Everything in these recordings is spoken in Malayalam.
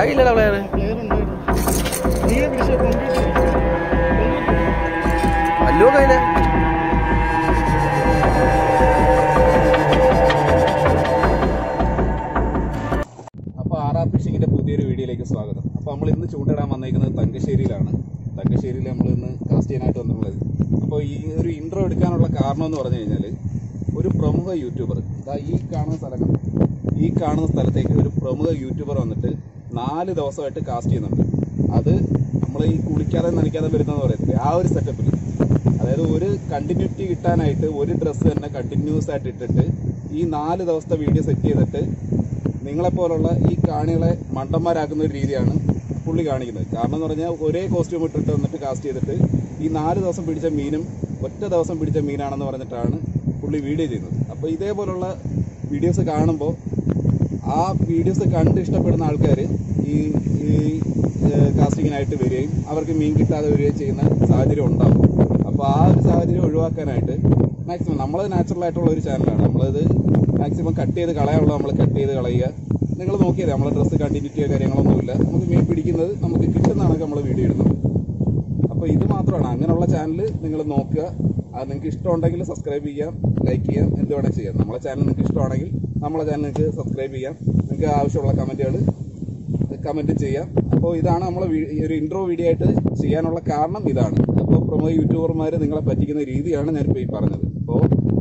ആയില്ലടാ പ്ലെയർ പ്ലെയർ ഉണ്ടായിരുന്നു നീ പിടിച്ച കൊണ്ടിട്ട് വല്ലോ കയ്യില് അപ്പോൾ ആർ ആർ ഫിഷിങ്ങിന്റെ പുതിയൊരു വീഡിയോയിലേക്ക് സ്വാഗതം അപ്പോൾ നമ്മൾ ഇന്ന് ചൂണ്ടിടാൻ വന്നേക്കുന്നത് തങ്കശ്ശേരിയിലാണ് തങ്കശ്ശേരിയിൽ നമ്മൾ ഇന്ന് കാസ്റ്റ് ചെയ്യാനായിട്ട് വന്നിട്ടുള്ളത് അപ്പോൾ ഈ ഒരു ഇൻട്രോ എടുക്കാനുള്ള കാരണം എന്ന് പറഞ്ഞു കഴിഞ്ഞാൽ ഒരു പ്രമുഖ യൂട്യൂബർ ഇതാ ഈ കാണുന്ന സ്ഥലം കണ്ടോ? ഈ കാണുന്ന സ്ഥലത്തേക്ക് ഒരു പ്രമുഖ യൂട്യൂബർ വന്നിട്ട് നാല് ദിവസമായിട്ട് കാസ്റ്റ് ചെയ്യുന്നുണ്ട് അത് നമ്മൾ ഈ കുളിക്കാതെ നനയ്ക്കാതെ വരുന്നതെന്ന് പറയത്തില്ലേ ആ ഒരു സെറ്റപ്പിൽ അതായത് ഒരു കണ്ടിന്യൂറ്റി കിട്ടാനായിട്ട് ഒരു ഡ്രസ്സ് തന്നെ കണ്ടിന്യൂസ് ആയിട്ട് ഇട്ടിട്ട് ഈ നാല് ദിവസത്തെ വീഡിയോ സെറ്റ് ചെയ്തിട്ട് നിങ്ങളെപ്പോലുള്ള ഈ കാണികളെ മണ്ടന്മാരാക്കുന്ന ഒരു രീതിയാണ് പുള്ളി കാണിക്കുന്നത് കാരണം എന്ന് പറഞ്ഞാൽ ഒരേ കോസ്റ്റ്യൂം ഇട്ടിട്ട് വന്നിട്ട് കാസ്റ്റ് ചെയ്തിട്ട് ഈ നാല് ദിവസം പിടിച്ച മീനും ഒറ്റ ദിവസം പിടിച്ച മീനാണെന്ന് പറഞ്ഞിട്ടാണ് പുള്ളി വീഡിയോ ചെയ്യുന്നത് അപ്പോൾ ഇതേപോലുള്ള വീഡിയോസ് കാണുമ്പോൾ ആ വീഡിയോസ് കണ്ട് ഇഷ്ടപ്പെടുന്ന ആൾക്കാർ ഈ ഈ കാസ്റ്റിങ്ങിനായിട്ട് വരികയും അവർക്ക് മീൻ കിട്ടാതെ വരികയും ചെയ്യുന്ന സാഹചര്യം ഉണ്ടാകും അപ്പോൾ ആ ഒരു സാഹചര്യം ഒഴിവാക്കാനായിട്ട് മാക്സിമം നമ്മളത് നാച്ചുറൽ ആയിട്ടുള്ള ഒരു ചാനലാണ് നമ്മളത് മാക്സിമം കട്ട് ചെയ്ത് കളയാനുള്ള നമ്മൾ കട്ട് ചെയ്ത് കളയുക നിങ്ങൾ നോക്കിയത് നമ്മളെ ഡ്രസ്സ് കണ്ടിന്യൂറ്റിയോ കാര്യങ്ങളൊന്നുമില്ല നമുക്ക് മീൻ പിടിക്കുന്നത് നമുക്ക് കിട്ടുന്നതാണ് നമ്മൾ വീഡിയോ ഇടുന്നത് അപ്പോൾ ഇത് മാത്രമാണ് അങ്ങനെയുള്ള ചാനൽ നിങ്ങൾ നോക്കുക അത് നിങ്ങൾക്ക് ഇഷ്ടമുണ്ടെങ്കിൽ സബ്സ്ക്രൈബ് ചെയ്യാം ലൈക്ക് ചെയ്യാം എന്ത് വേണേൽ ചെയ്യാം നമ്മളെ ചാനൽ നിങ്ങൾക്ക് ഇഷ്ടമാണെങ്കിൽ നമ്മളെ ചാനൽ നിങ്ങൾക്ക് സബ്സ്ക്രൈബ് ചെയ്യാം നിങ്ങൾക്ക് ആവശ്യമുള്ള കമൻറ്റുകൾ കമൻറ്റ് ചെയ്യാം അപ്പോൾ ഇതാണ് നമ്മൾ ഒരു ഇൻട്രോ വീഡിയോ ആയിട്ട് ചെയ്യാനുള്ള കാരണം ഇതാണ് അപ്പോൾ പ്രൊമോ യൂട്യൂബർമാർ നിങ്ങളെ പറ്റിക്കുന്ന രീതിയാണ് ഞാനിപ്പോൾ ഈ പറഞ്ഞത് അപ്പോൾ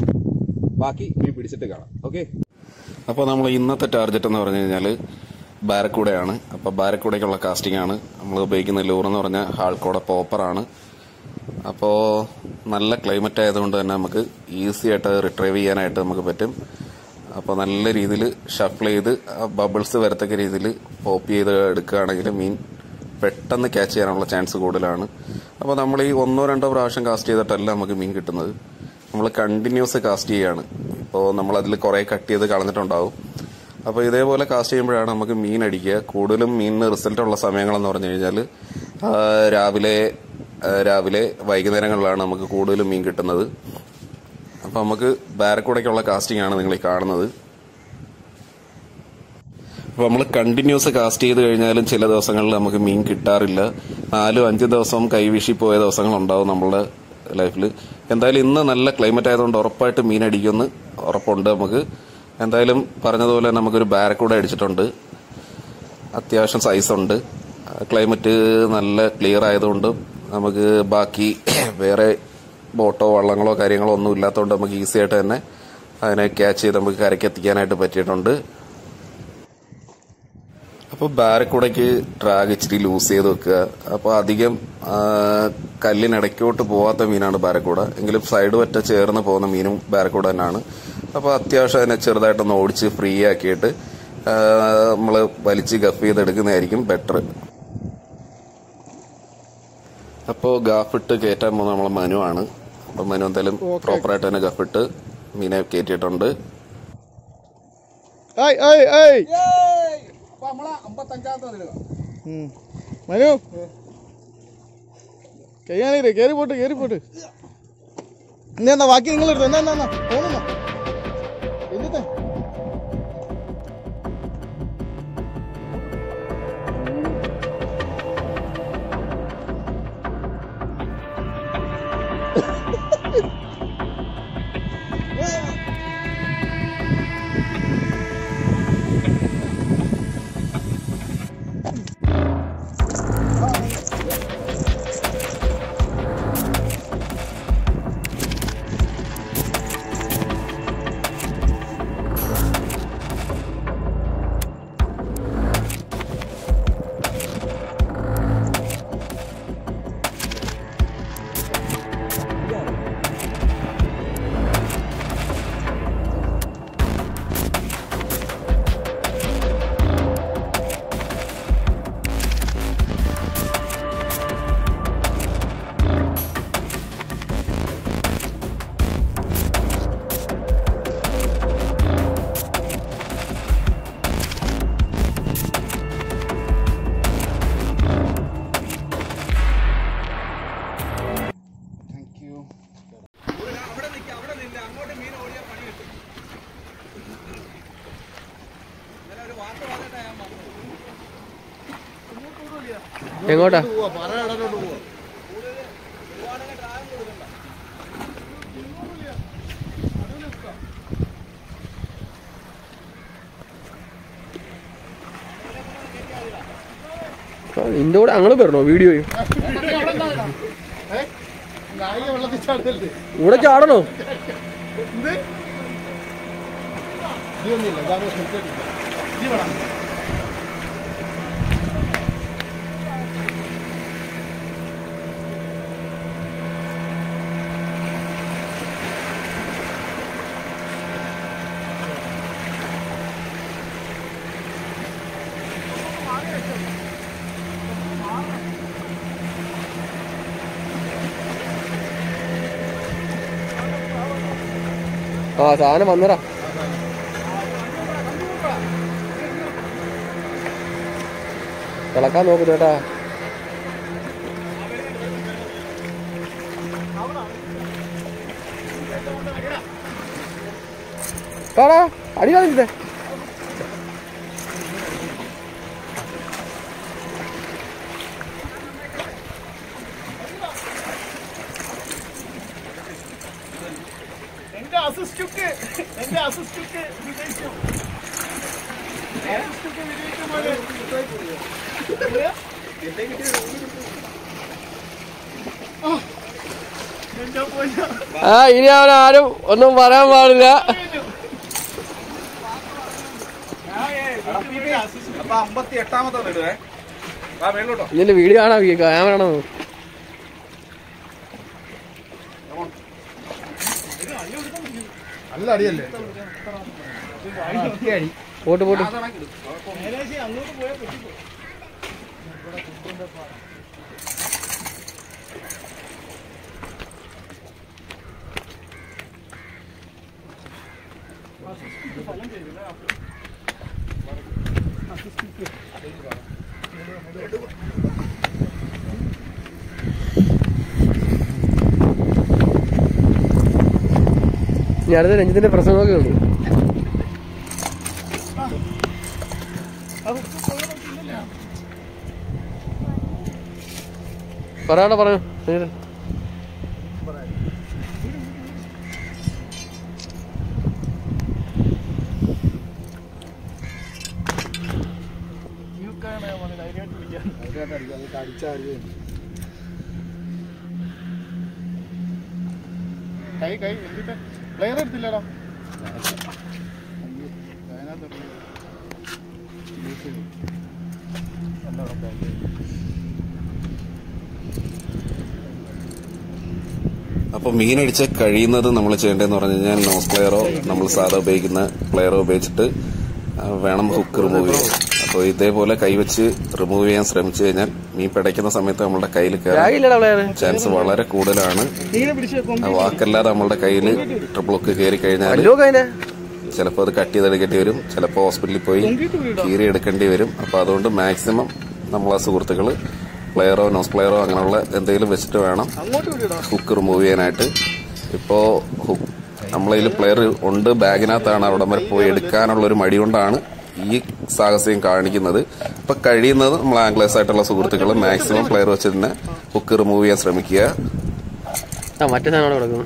ബാക്കി മീൻ പിടിച്ചിട്ട് കാണാം ഓക്കെ അപ്പോൾ നമ്മൾ ഇന്നത്തെ ടാർഗറ്റ് എന്ന് പറഞ്ഞു കഴിഞ്ഞാൽ ബാരക്കൂടയാണ് അപ്പോൾ ബാരക്കൂടയ്ക്കുള്ള കാസ്റ്റിംഗ് ആണ് നമ്മൾ ഉപയോഗിക്കുന്ന ലൂർ എന്ന് പറഞ്ഞാൽ ഹാൾക്കോട പോപ്പറാണ് അപ്പോൾ നല്ല ക്ലൈമറ്റ് ആയതുകൊണ്ട് തന്നെ നമുക്ക് ഈസി ആയിട്ട് റിട്രൈവ് ചെയ്യാനായിട്ട് നമുക്ക് പറ്റും അപ്പോൾ നല്ല രീതിയിൽ ഷഫിൾ ചെയ്ത് ബബിൾസ് വരത്തക്ക രീതിയിൽ പോപ്പ് ചെയ്ത് എടുക്കുകയാണെങ്കിൽ മീൻ പെട്ടെന്ന് ക്യാച്ച് ചെയ്യാനുള്ള ചാൻസ് കൂടുതലാണ് അപ്പോൾ നമ്മൾ ഈ ഒന്നോ രണ്ടോ പ്രാവശ്യം കാസ്റ്റ് ചെയ്തിട്ടല്ല നമുക്ക് മീൻ കിട്ടുന്നത് നമ്മൾ കണ്ടിന്യൂസ് കാസ്റ്റ് ചെയ്യാണ് ഇപ്പോൾ നമ്മളതിൽ കുറേ കട്ട് ചെയ്ത് കളഞ്ഞിട്ടുണ്ടാവും അപ്പോൾ ഇതേപോലെ കാസ്റ്റ് ചെയ്യുമ്പോഴാണ് നമുക്ക് മീൻ അടിക്കുക കൂടുതലും മീനിന് റിസൾട്ട് ഉള്ള സമയങ്ങളെന്ന് പറഞ്ഞു കഴിഞ്ഞാൽ ആ, രാവിലെ ആ, രാവിലെ വൈകുന്നേരങ്ങളിലാണ് നമുക്ക് കൂടുതലും മീൻ കിട്ടുന്നത് അപ്പോൾ നമുക്ക് ബാരക്കൂടയ്ക്കുള്ള കാസ്റ്റിംഗ് ആണ് നിങ്ങൾ ഈ കാണുന്നത് അപ്പോൾ നമ്മൾ കണ്ടിന്യൂസ് കാസ്റ്റ് ചെയ്ത് കഴിഞ്ഞാലും ചില ദിവസങ്ങളിൽ നമുക്ക് മീൻ കിട്ടാറില്ല നാലും അഞ്ച് ദിവസം കൈവീശി പോയ ദിവസങ്ങളുണ്ടാവും നമ്മളുടെ ലൈഫിൽ എന്തായാലും ഇന്ന് നല്ല ക്ലൈമറ്റ് ആയതുകൊണ്ട് ഉറപ്പായിട്ട് മീൻ അടിക്കുമെന്ന് ഉറപ്പുണ്ട് നമുക്ക് എന്തായാലും പറഞ്ഞതുപോലെ നമുക്കൊരു ബാരക്കൂടെ അടിച്ചിട്ടുണ്ട് അത്യാവശ്യം സൈസ് ഉണ്ട് ക്ലൈമറ്റ് നല്ല ക്ലിയർ ആയതുകൊണ്ട് നമുക്ക് ബാക്കി വേറെ ബോട്ടോ വള്ളങ്ങളോ കാര്യങ്ങളോ ഒന്നും ഇല്ലാത്തതുകൊണ്ട് നമുക്ക് ഈസി ആയിട്ട് തന്നെ അതിനെ ക്യാച്ച് ചെയ്ത് നമുക്ക് കരയ്ക്ക് എത്തിക്കാനായിട്ട് പറ്റിയിട്ടുണ്ട് അപ്പോൾ ബാരക്കൂടയ്ക്ക് ഡ്രാഗ് ഇച്ചിരി ലൂസ് ചെയ്ത് വെക്കുക അപ്പോൾ അധികം ആ, കല്ലിനിടയ്ക്കോട്ട് പോവാത്ത മീനാണ് ബാരക്കൂട എങ്കിലും സൈഡ് വറ്റ ചേർന്ന് പോകുന്ന മീനും ബാരക്കൂട തന്നെയാണ് അപ്പോൾ അത്യാവശ്യം അതിനെ ചെറുതായിട്ടൊന്ന് ഓടിച്ച് ഫ്രീ ആക്കിയിട്ട് നമ്മൾ വലിച്ച് ഗഫ് ചെയ്തെടുക്കുന്നതായിരിക്കും ബെറ്റർ അപ്പോൾ ഗാഫിട്ട് കയറ്റാൻ പോകുന്ന നമ്മളെ മനുവാണ് അപ്പം മനു എന്തായാലും പ്രോപ്പറായിട്ട് തന്നെ ഗഫിട്ട് മീനെ കയറ്റിയിട്ടുണ്ട് ഏയ് ഏയ് ഏയ് നമ്മളെ അമ്പത്തഞ്ചാമത്തെ ഉം. മനു കയ്യാനേ കേറി പോട്ട് കേറി പോട്ട് എന്നാ എന്നാ ബാക്കി നിങ്ങൾ എടുത്തു എന്നാ എന്നാ എന്നാ പോണെന്നാ എന്നിട്ടേ എങ്ങോട്ടാ പോവാ പറയടലോട്ട് പോവാ നിന്റെ കൂടെ ഞങ്ങൾ വരണോ വീഡിയോയും ഏ? നായിക വെള്ളത്തിൽ ചാടല്ലേ ഇവിടെ ചാടണോ ഇത് ഇതൊന്നുമില്ല ഇതാണ് സെറ്റായിട്ടില്ല ഇത് വേണം ആ സാധനം വന്നടാ കിളക്കാൻ നോക്കുന്നു കേട്ടാ കാടാ അടി കാണിച്ചിട്ടേ എന്റെ അസിസ്റ്റുക്ക് എന്റെ അസിസ്റ്റുക്ക് വിജയിച്ചു അസിസ്റ്റുക്ക് വിജയിച്ച പോലെ ആ, എന്റെ പൊന്നോ. ആ ഇനി അവൻ ആരും ഒന്നും പറയാൻ പാടില്ല അപ്പൊ അമ്പത്തി എട്ടാമത്തെ ഇടുവേ ആ മേളിലോട്ടോ ഇതിന്റെ വീഡിയോ കാണാ ക്യാമറ ആണോ നല്ല അടിയല്ലേ പോട്ട് പോട്ട് അങ്ങോട്ട് പോയാൽ പറ്റിപ്പോ ഇനി അടുത്ത രഞ്ജിത്തിന്റെ പ്രസംഗമൊക്കെ ഉണ്ട് പറയാണോ പറഞ്ഞു രഞ്ജിത്ത്. കൈ കൈ എന്നിട്ട് പ്ലെയർ എടുത്തില്ലടാ അപ്പോൾ മീനടിച്ച് കഴിയുന്നത് നമ്മൾ ചെയ്യേണ്ടതെന്ന് പറഞ്ഞു കഴിഞ്ഞാൽ നോസ് പ്ലെയറോ നമ്മൾ സാധാ ഉപയോഗിക്കുന്ന പ്ലെയറോ ഉപയോഗിച്ചിട്ട് ആ, വേണം ഹുക്ക് റിമൂവ് ചെയ്യാൻ അപ്പോൾ ഇതേപോലെ കൈവച്ച് റിമൂവ് ചെയ്യാൻ ശ്രമിച്ചു കഴിഞ്ഞാൽ മീൻ പിടയ്ക്കുന്ന സമയത്ത് നമ്മുടെ കയ്യിൽ കയറാൻ ബാഗില്ലടാ പ്ലെയർ ചാൻസ് വളരെ കൂടുതലാണ് നീനെ പിടിച്ച് ആ വാക്കല്ലാതെ നമ്മുടെ കയ്യിൽ ട്രിപ്പിൾ ഹുക്ക് കയറി കഴിഞ്ഞാൽ വല്ലോ കഴിഞ്ഞ ചിലപ്പോൾ അത് കട്ട് ചെയ്തെടുക്കേണ്ടി വരും ചിലപ്പോൾ ഹോസ്പിറ്റലിൽ പോയി കീറി എടുക്കേണ്ടി വരും അപ്പോൾ അതുകൊണ്ട് മാക്സിമം നമ്മളെ സുഹൃത്തുക്കൾ പ്ലെയറോ നോസ് പ്ലെയറോ അങ്ങനെയുള്ള എന്തെങ്കിലും വെച്ചിട്ട് വേണം അങ്ങോട്ട് വിടാ ഹുക്ക് റിമൂവ് ചെയ്യാനായിട്ട് ഇപ്പോൾ ഹുക്ക് നമ്മളതിൽ പ്ലെയർ ഉണ്ട് ബാഗിനകത്താണ് അവിടെ വരെ പോയി എടുക്കാനുള്ള ഒരു മടി കൊണ്ടാണ് ഈ സാഹസ്യം കാണിക്കുന്നത് ഇപ്പൊ കഴിയുന്നത് നമ്മൾ ആംഗ്ലേഴ്സ് ആയിട്ടുള്ള സുഹൃത്തുക്കൾ മാക്സിമം പ്ലെയർ വെച്ച് തന്നെ ഹുക്ക് റിമൂവ് ചെയ്യാൻ ശ്രമിക്കുക ആ മറ്റേ സാധനം അവിടെ കിടക്കുന്നു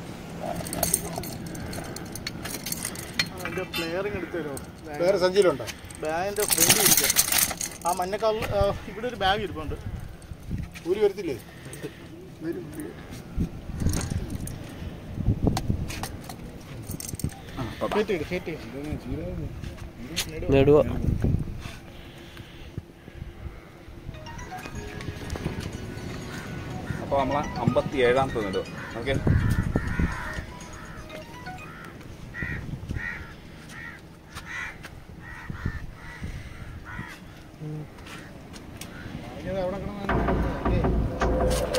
അതിന്റെ പ്ലെയറിങ് എടുത്തു തരുമോ വേറെ സഞ്ചിയിലുണ്ടോ ബാഗിന്റെ ഫ്രണ്ട് ഇരിക്കാം ആ മഞ്ഞക്കാൾ ഇവിടെ ഒരു ബാഗ് ഇരിപ്പുണ്ട് ഊരി വരത്തില്ലേ കേട്ടിട്ട് കേട്ടി നെടുവ അപ്പോൾ നമ്മളെ അമ്പത്തി ഏഴാമത്തെ നേടുക ഓക്കെ അവിടെ കിടന്നാണ്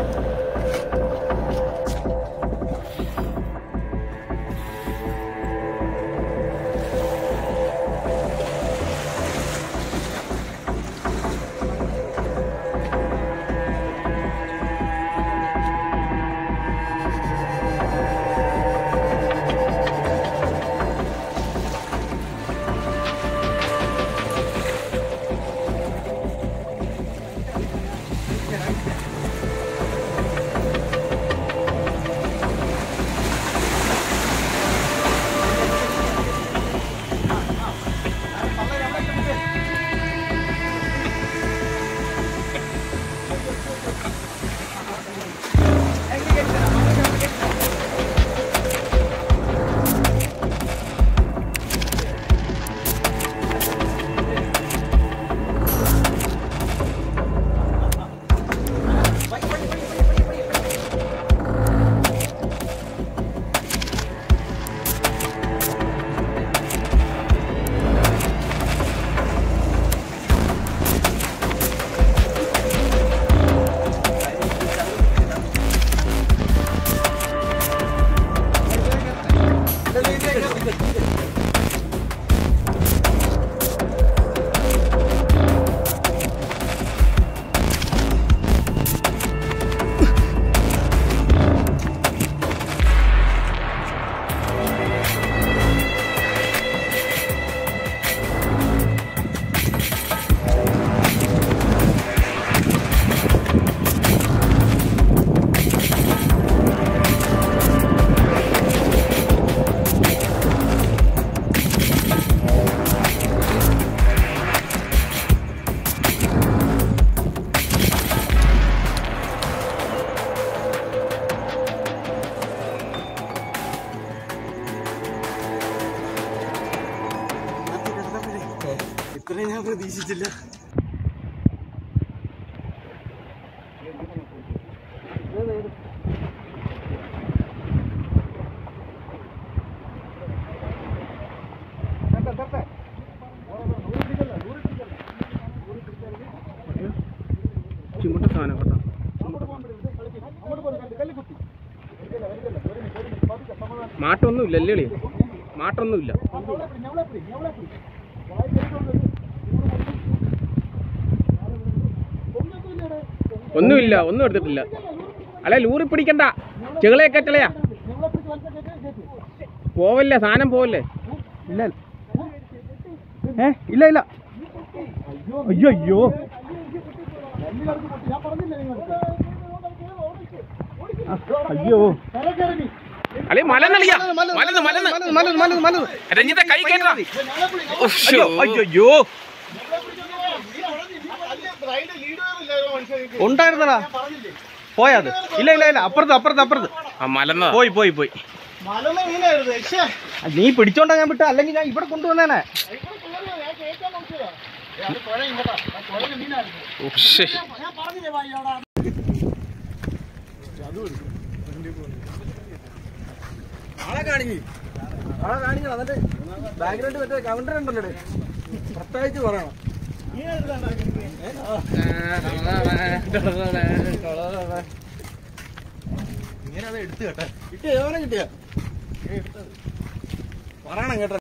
പിടിച്ചില്ല ചുമട്ട സാധനം കേട്ടോ മാട്ടൊന്നുമില്ല അല്ലേ കളി മാട്ടൊന്നുമില്ല ഒന്നുമില്ല ഒന്നും എടുത്തിട്ടില്ല അല്ലെ ലൂറി പിടിക്കണ്ട ചെകളെ കെട്ടളയാ പോവല്ലേ സാധനം പോവല്ലേ ഇല്ല ഏ ഇല്ല ഇല്ല അയ്യോ അയ്യോ അയ്യോ അല്ലെ മലന്നളിയാ മലന്ന് മലന്ന് മലന്ന് മലന്ന് മലന്ന് രഞ്ജിത്തെ കൈ കേട്ടാ അയ്യോ അയ്യോ ഉണ്ടായിരുന്നടാ പോയത് ഇല്ല ഇല്ല ഇല്ല അപ്പുറത്ത് അപ്പുറത്ത് അപ്പുറത്ത് ആ മലന്ന പോയി പോയി പോയി മലമ മീനായിരുന്നു പക്ഷേ നീ പിടിച്ചോണ്ടാ ഞാൻ വിട്ട അല്ലെങ്കിൽ ഞാൻ ഇവിടെ കൊണ്ടുവന്നേനെ ഉശ്ശ്. ആളെ കാണിഞ്ഞ് ആളെ കാണിക്കണം എന്നിട്ട് ബാക്ക്ഗ്രൗണ്ട് മറ്റേ കൗണ്ടർ ഉണ്ടല്ലോ പ്രത്യേകിച്ച് പറയണം ഇങ്ങനെ അത് എടുത്തു കേട്ടെ കിട്ടിയ എവനെ കിട്ടിയ പറയണം കേട്ടോ